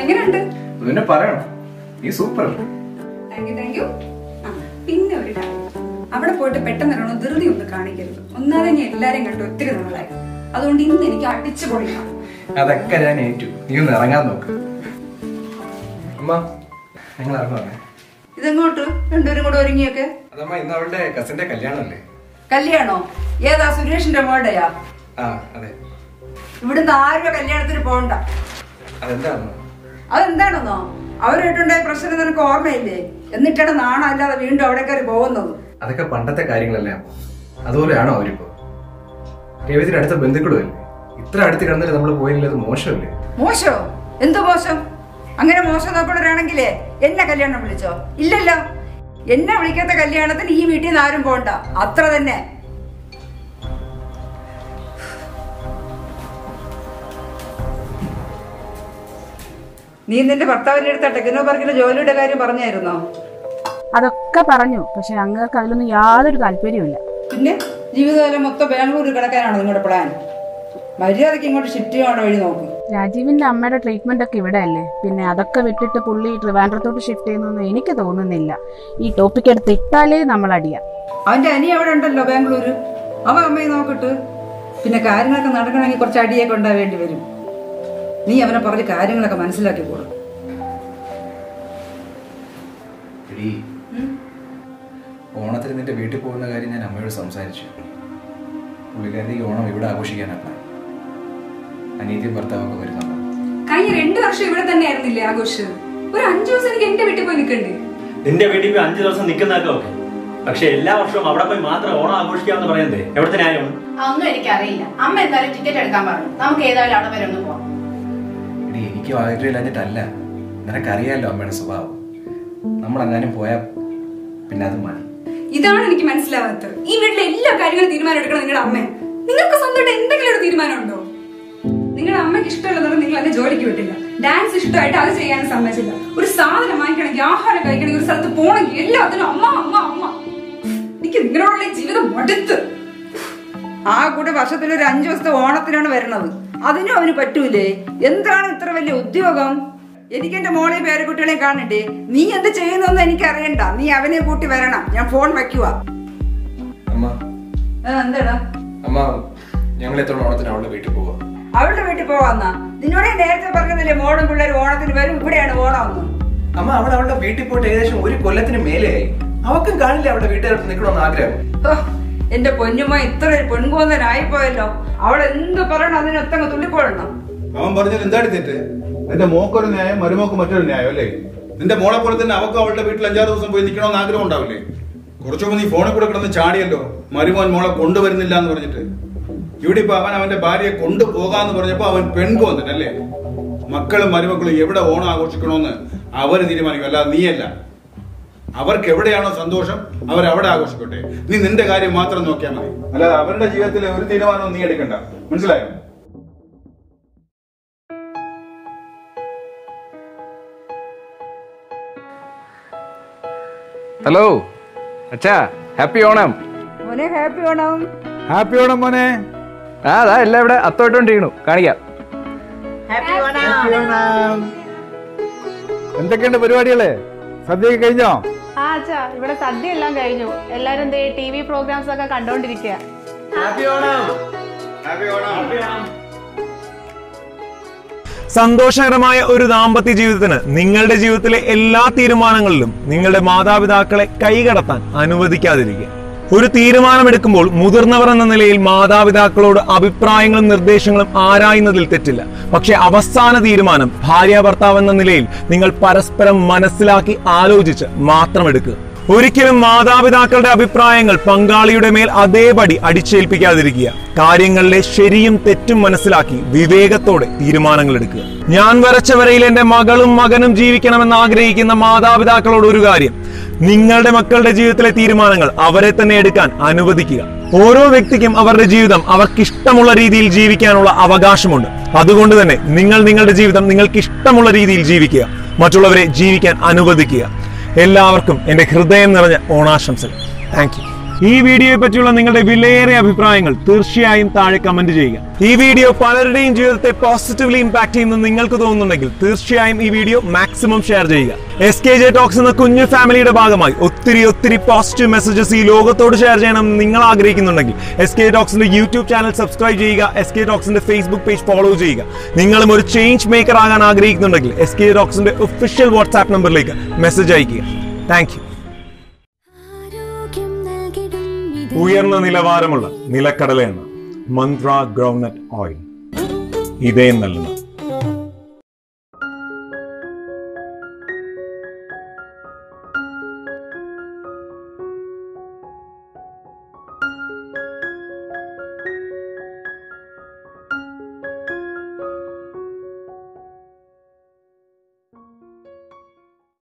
എങ്ങനെയുണ്ട് പിന്നെ പറയണം നീ സൂപ്പർ അല്ലേ താങ്ക് യു താങ്ക് യു ആ പിന്നെ ഒരു കാര്യം അവിടെ പോയിട്ട് പെട്ടെന്ന് ഒരെണ്ണം ധൃതി ഒന്ന് കാണിക്കരുത് ഒന്നാതെ ഞാൻ എല്ലാരെയും കണ്ടു ഒത്തിരി നാളായി അതുകൊണ്ട് ഇന്ന് എനിക്ക് അടിച്ചു പൊളിക്കണം അതൊക്കെ ഞാൻ ഏറ്റു നീ ഒന്ന് ഇറങ്ങാൻ നോക്ക് അമ്മ ഞങ്ങൾ ഇറങ്ങുവാണേ ഇതെങ്ങോട്ട് രണ്ടുപേരും കൂടെ ഒരുങ്ങിയൊക്കെ അതമ്മ ഇന്ന് അവളുടെ കസിന്റെ കല്യാണമല്ലേ കല്യാണോ ഏതാ സുരേഷിന്റെ മോളുടെയാ ആ അതെ ഇവിടുന്ന് ആരുടെ കല്യാണത്തിന് പോകണ്ട അതെന്താ അതെന്താണെന്നോ അവരായിട്ടുണ്ടായ പ്രശ്നം നിനക്ക് ഓർമ്മയില്ലേ എന്നിട്ടാണ് നാണം അല്ലാതെ വീണ്ടും അവിടെ കയറി പോകുന്നത് അതൊക്കെ പണ്ടത്തെ കാര്യങ്ങളല്ലേ അമ്മ അതുപോലെയാണോ അവരിപ്പോ രവിത്തിന് അടുത്ത ബന്ധുക്കളും അല്ലേ ഇത്ര അടുത്ത് കിടന്നിട്ട് നമ്മൾ പോയില്ലെങ്കിൽ അത് മോശമല്ലേ മോശോ എന്ത് മോശം അങ്ങനെ മോശം നോക്കണവരാണെങ്കിലേ എന്നെ കല്യാണം വിളിച്ചോ ഇല്ലല്ലോ എന്നെ വിളിക്കാത്ത കല്യാണത്തിന് ഈ വീട്ടിൽ നിന്ന് ആരും പോണ്ട അത്ര തന്നെ നീ നിന്റെ ഭർത്താവിന്റെ അടുത്ത ടെക്നോ പാർക്കിലെ ജോലിയുടെ കാര്യം പറഞ്ഞായിരുന്നോ അതൊക്കെ പറഞ്ഞു പക്ഷെ അങ്ങേർക്ക് അതിലൊന്നും യാതൊരു താല്പര്യമില്ല പിന്നെ ജീവിതകാലം മൊത്തം ബാംഗ്ലൂരിൽ കിടക്കാനാണോ നിങ്ങളുടെ പ്ലാൻ മര്യാദയ്ക്ക് ഇങ്ങോട്ട് ഷിഫ്റ്റ് ചെയ്യാനുള്ള വഴി നോക്കും രാജീവിന്റെ അമ്മയുടെ ട്രീറ്റ്മെന്റ് ഒക്കെ ഇവിടെ അല്ലേ പിന്നെ അതൊക്കെ വിട്ടിട്ട് പുള്ളി ട്രിവാൻഡ്രത്തോട്ട് ഷിഫ്റ്റ് ചെയ്യുന്നൊന്നും എനിക്ക് തോന്നുന്നില്ല ഈ ടോപ്പിക് എടുത്ത് ഇട്ടാലേ നമ്മൾ അടിയാം അവന്റെ അനി അവിടെ ഉണ്ടല്ലോ ബാംഗ്ലൂര് അവൻ അമ്മയെ നോക്കിട്ട് പിന്നെ കാര്യങ്ങളൊക്കെ നടക്കണമെങ്കിൽ കുറച്ച് അടിയൊക്കെ ഉണ്ടാവേണ്ടി വരും നീ അവനെ പറഞ്ഞ് കാര്യങ്ങളൊക്കെ മനസ്സിലാക്കി കൊടുക്കും എടീ ഓണത്തിന് നിന്റെ വീട്ടിൽ പോകുന്ന കാര്യം ഞാൻ അമ്മയോട് സംസാരിച്ചു പുള്ളിക്കാരി ഓണം ഇവിടെ ആഘോഷിക്കാനാണ് പ്ലാൻ അനീതിയും ഭർത്താവൊക്കെ വരുന്നുണ്ടോ കഴിഞ്ഞ രണ്ടു വർഷം ഇവിടെ തന്നെ ആയിരുന്നില്ലേ ആഘോഷം ഒരു അഞ്ചു ദിവസം എനിക്ക് എന്റെ വീട്ടിൽ പോയി നിൽക്കണ്ടേ നിന്റെ വീട്ടിൽ പോയി അഞ്ചു ദിവസം നിൽക്കുന്നതൊക്കെ ഓക്കെ പക്ഷെ എല്ലാ വർഷവും അവിടെ പോയി മാത്രം ഓണം ആഘോഷിക്കാമെന്ന് പറയുന്നത് എവിടുത്തെ ന്യായം അതൊന്നും എനിക്കറിയില്ല അമ്മ എന്തായാലും ടിക്കറ്റ് എടുക്കാൻ പറഞ്ഞു നമുക്ക് ഏതായാലും അവിടെ വരെ ഒന്ന് പോവാം എടീ എനിക്കും ആഗ്രഹമില്ലാഞ്ഞിട്ടല്ല നിനക്കറിയാലോ അമ്മയുടെ സ്വഭാവം നമ്മൾ അങ്ങാനും പോയാൽ പിന്നെ അത് മതി ഇതാണ് എനിക്ക് മനസ്സിലാവാത്തത് ഈ വീട്ടിലെ എല്ലാ കാര്യങ്ങളും തീരുമാനം എടുക്കണം നിങ്ങളുടെ അമ്മ നിങ്ങൾക്ക് സ്വന്തമായിട്ട് എന്തെങ്കിലും ഒരു തീരുമാനം ഉണ്ടോ നിങ്ങളുടെ അമ്മയ്ക്ക് ഇഷ്ടമുള്ളതാണ് നിങ്ങൾ എന്നെ ജോലിക്ക് വിട്ടില്ല ഡാൻസ് ഇഷ്ടമായിട്ട് അത് ചെയ്യാനും സമ്മതിച്ചില്ല ഒരു സാധനം വാങ്ങിക്കണമെങ്കിൽ ആഹാരം കഴിക്കണമെങ്കിൽ ഒരു സ്ഥലത്ത് പോകണമെങ്കിൽ എല്ലാത്തിനും അമ്മ അമ്മ അമ്മ എനിക്ക് നിങ്ങളോടുള്ള ഈ ജീവിതം മടുത്ത് ആ കൂടെ വർഷത്തിൽ ഒരു അഞ്ചു ദിവസത്തെ ഓണത്തിനാണ് വരുന്നത് അതിനും അവന് പറ്റൂലേ എന്താണ് ഇത്ര വലിയ ഉദ്യോഗം എനിക്ക് എന്റെ മോളെ പേരക്കുട്ടികളെ കാണണ്ടേ നീ എന്ത് ചെയ്യുന്നൊന്നും എനിക്ക് അറിയണ്ട നീ അവനെ കൂട്ടി വരണം ഞാൻ ഫോൺ വെക്കുക അമ്മ എന്താടാ അമ്മ ഞങ്ങൾ എത്ര ഓണത്തിന് അവളുടെ വീട്ടിൽ പോവാ അവളുടെ വീട്ടിൽ പോവാന്നാ നിന്നോട് ഞാൻ നേരത്തെ പറഞ്ഞതല്ലേ മോളും പിള്ളേരും ഓണത്തിന് വരും ഇവിടെയാണ് ഓണമെന്ന് അമ്മ അവൾ അവളുടെ വീട്ടിൽ പോയിട്ട് ഏകദേശം ഒരു കൊല്ലത്തിന് മേലെയായി അവക്കും കാണില്ല അവളുടെ വീട്ടുകാർക്ക് നിൽക്കണമെന്ന് ആഗ്രഹം ഹോ, എന്റെ പൊന്നുമോ ഇത്ര ഒരു പെൺകോന്നനായി പോയല്ലോ അവൾ എന്ത് പറയണം അതിനൊത്തങ്ങ് തുള്ളിക്കൊള്ളണം അവൻ പറഞ്ഞാൽ എന്താണ് തെറ്റ് നിന്റെ മോക്കൊരു ന്യായം മരുമോക്ക് മറ്റൊരു ന്യായം അല്ലേ നിന്റെ മോളെ പോലെ തന്നെ അവക്കും അവളുടെ വീട്ടിൽ അഞ്ചാറ് ദിവസം പോയി നിൽക്കണമെന്ന് ആഗ്രഹം ഉണ്ടാവില്ലേ കുറച്ചു മുമ്പ് നീ ഫോണിൽ കൂടെ കിടന്ന് ചാടിയല്ലോ മരുമോൻ മോളെ കൊണ്ടുവരുന്നില്ല എന്ന് പറഞ്ഞിട്ട് ഇവിടെ ഇപ്പൊ അവൻ അവന്റെ ഭാര്യയെ കൊണ്ടുപോകാന്ന് പറഞ്ഞപ്പോ അവൻ പെൺകോന്നൻ അല്ലേ മക്കളും മരുമക്കളും എവിടെ ഓണം ആഘോഷിക്കണമെന്ന് അവര് തീരുമാനിക്കും അല്ലാതെ നീയല്ല അവർക്ക് എവിടെയാണോ സന്തോഷം അവർ അവിടെ ആഘോഷിക്കട്ടെ നീ നിന്റെ കാര്യം മാത്രം നോക്കിയാൽ മതി അല്ലാതെ അവരുടെ ജീവിതത്തിലെ ഒരു തീരുമാനവും നീ എടുക്കണ്ട മനസ്സിലായോ ഹലോ അച്ഛാ ഹാപ്പി ഓണം മോനെ ഹാപ്പി ഓണം ഹാപ്പി ഓണം മോനെ ആ അതാ എല്ലാം ഇവിടെ അത്തോട്ടോണ്ടിരിക്കണു കാണിക്കാം എന്തൊക്കെയുണ്ട് പരിപാടികള് സദ്യയൊക്കെ കഴിഞ്ഞോ ആ അച്ഛാ ഇവിടെ സദ്യ എല്ലാം കഴിഞ്ഞു എല്ലാരും ദേ ടി വി പ്രോഗ്രാംസ് ഒക്കെ കണ്ടോണ്ടിരിക്കുക സന്തോഷകരമായ ഒരു ദാമ്പത്യ ജീവിതത്തിന് നിങ്ങളുടെ ജീവിതത്തിലെ എല്ലാ തീരുമാനങ്ങളിലും നിങ്ങളുടെ മാതാപിതാക്കളെ കൈകടത്താൻ അനുവദിക്കാതിരിക്കുക ഒരു തീരുമാനമെടുക്കുമ്പോൾ മുതിർന്നവർ എന്ന നിലയിൽ മാതാപിതാക്കളോട് അഭിപ്രായങ്ങളും നിർദ്ദേശങ്ങളും ആരായുന്നതിൽ തെറ്റില്ല പക്ഷെ അവസാന തീരുമാനം ഭാര്യ ഭർത്താവ് എന്ന നിലയിൽ നിങ്ങൾ പരസ്പരം മനസ്സിലാക്കി ആലോചിച്ച് മാത്രം എടുക്കുക ഒരിക്കലും മാതാപിതാക്കളുടെ അഭിപ്രായങ്ങൾ പങ്കാളിയുടെ മേൽ അതേപടി അടിച്ചേൽപ്പിക്കാതിരിക്കുക കാര്യങ്ങളിലെ ശരിയും തെറ്റും മനസ്സിലാക്കി വിവേകത്തോടെ തീരുമാനങ്ങൾ എടുക്കുക ഞാൻ വരച്ച വരയിൽ എന്റെ മകളും മകനും ജീവിക്കണമെന്ന് ആഗ്രഹിക്കുന്ന മാതാപിതാക്കളോട് ഒരു കാര്യം നിങ്ങളുടെ മക്കളുടെ ജീവിതത്തിലെ തീരുമാനങ്ങൾ അവരെ തന്നെ എടുക്കാൻ അനുവദിക്കുക ഓരോ വ്യക്തിക്കും അവരുടെ ജീവിതം അവർക്ക് ഇഷ്ടമുള്ള രീതിയിൽ ജീവിക്കാനുള്ള അവകാശമുണ്ട് അതുകൊണ്ട് തന്നെ നിങ്ങൾ നിങ്ങളുടെ ജീവിതം നിങ്ങൾക്ക് ഇഷ്ടമുള്ള രീതിയിൽ ജീവിക്കുക മറ്റുള്ളവരെ ജീവിക്കാൻ അനുവദിക്കുക എല്ലാവർക്കും എന്റെ ഹൃദയം നിറഞ്ഞ ഓണാശംസകൾ താങ്ക് യു ഈ വീഡിയോയെ പറ്റിയുള്ള നിങ്ങളുടെ വിലയേറിയ അഭിപ്രായങ്ങൾ തീർച്ചയായും താഴെ കമന്റ് ചെയ്യുക ഈ വീഡിയോ പലരുടെയും ജീവിതത്തെ പോസിറ്റീവ്ലി ഇമ്പാക്ട് ചെയ്യുന്നു നിങ്ങൾക്ക് തോന്നുന്നുണ്ടെങ്കിൽ തീർച്ചയായും ഈ വീഡിയോ മാക്സിമം ഷെയർ ചെയ്യുക എസ് കെ ജെ ടോക്സ് എന്ന കുഞ്ഞു ഫാമിലിയുടെ ഭാഗമായി ഒത്തിരി ഒത്തിരി പോസിറ്റീവ് മെസ്സേജസ് ഈ ലോകത്തോട് ഷെയർ ചെയ്യണം എന്ന് നിങ്ങൾ ആഗ്രഹിക്കുന്നുണ്ടെങ്കിൽ എസ് കെ ടോക്സിന്റെ യൂട്യൂബ് ചാനൽ സബ്സ്ക്രൈബ് ചെയ്യുക എസ് കെ ടോക്സിന്റെ ഫേസ്ബുക്ക് പേജ് ഫോളോ ചെയ്യുക നിങ്ങളും ഒരു ചേഞ്ച് മേക്കർ ആകാൻ ആഗ്രഹിക്കുന്നുണ്ടെങ്കിൽ എസ് കെ ടോക്സിന്റെ ഒഫീഷ്യൽ വാട്സ്ആപ്പ് നമ്പറിലേക്ക് മെസ്സേജ് അയക്കുക താങ്ക് യു ആരോഗ്യം നൽകിടും ഇത് ഉയർന്ന നിലവാരമുള്ള നിലക്കടലയാണ് മന്ത്ര ഗ്രൗണ്ട്നട്ട് ഓയിൽ ഇതേ നല്ലത്